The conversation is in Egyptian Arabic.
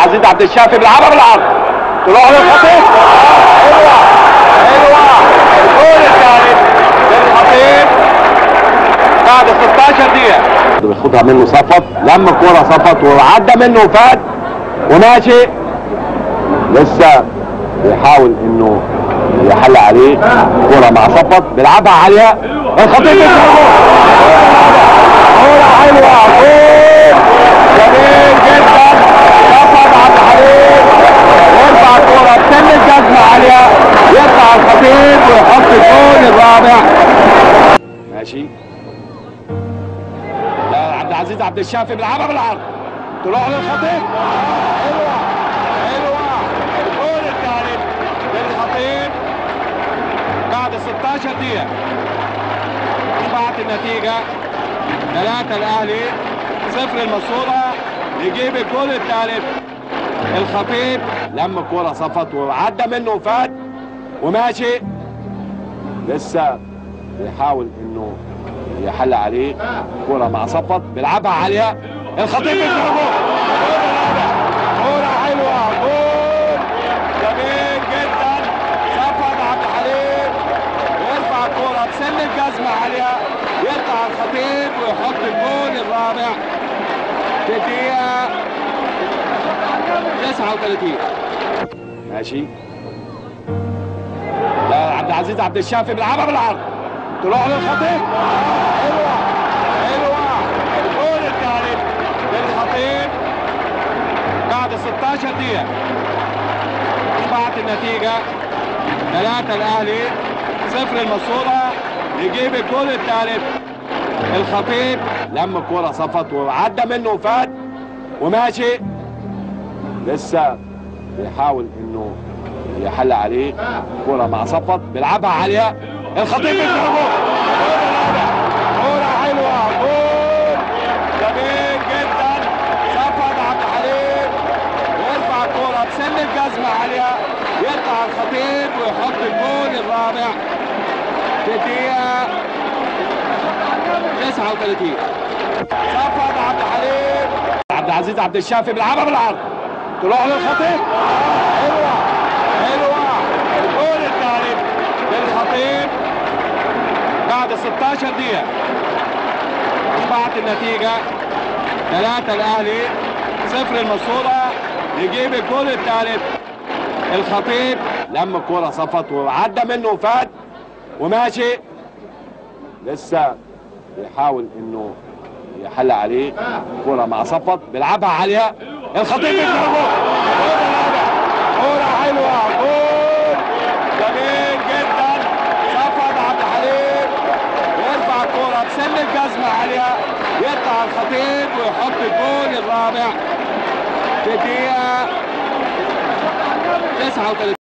العزيز عبد الشافي بيلعبها بالعرض تروح للخطيب حلوه حلوه الجول الثالث للخطيب بعد 16 دقيقه بياخدها منه صفط لم الكوره صفط وعدى منه وفات وماشي لسه بيحاول انه يحل عليه كرة مع صفط بيلعبها عالية الخطيب بيكسر كرة حلوة جول جميل جدا صفط عبد الحليم يرفع الكرة بسن الجزمة عالية يطلع الخطيب ويحط الجول الرابع ماشي لا عبد العزيز عبد الشافي بيلعبها بالعرض تروح للخطيب حلوة حلوة الجول الثالث للخطيب بعد 16 دقيقة اصبحت النتيجة ثلاثة الأهلي صفر المنصورة يجيب الجول الثالث الخطيب لم الكرة صفت وعدى منه وفات وماشي لسه بيحاول انه يحل عليه كرة مع صفت بيلعبها عالية الخطيب بيكسر كرة حلوة جول جميل جدا صفت عبد الحليم يرفع الكرة بسن الجزمة عالية يطلع الخطيب ويحط الجول الرابع في الدقيقة 39 ماشي لا عبد العزيز عبد الشافي بيلعبها بالعرض تروح للخطيب حلوة حلوة الجول الثالث للخطيب بعد 16 دقيقة اصبحت النتيجة ثلاثة الأهلي صفر المنصورة يجيب الجول الثالث الخطيب لم الكرة صفت وعدى منه وفات وماشي لسه بيحاول انه يحل عليه كرة مع صفت بيلعبها عالية الخطيب بيكسر جول كرة حلوة جول جميل جدا صفت عبد الحليم يرفع الكرة بسن الجزمة عالية يطلع الخطيب ويحط الجول الرابع في الدقيقة 39 صفت عبد الحليم عبد العزيز عبد الشافي بيلعبها بالعرض تروح للخطيب حلوة حلوة الجول الثالث للخطيب بعد 16 دقيقة اصبحت النتيجة ثلاثة الأهلي صفر المنصورة يجيب الجول الثالث الخطيب لم الكرة صفت وعدى منه وفات وماشي لسه بيحاول انه يحل عليه كرة مع صفت بيلعبها عالية الخطيب بيكسر جول كرة حلوة جول جميل جدا صفت عبد الحليم يرفع الكرة بسن الجزمة عالية يطلع الخطيب ويحط الجول الرابع في الدقيقة 39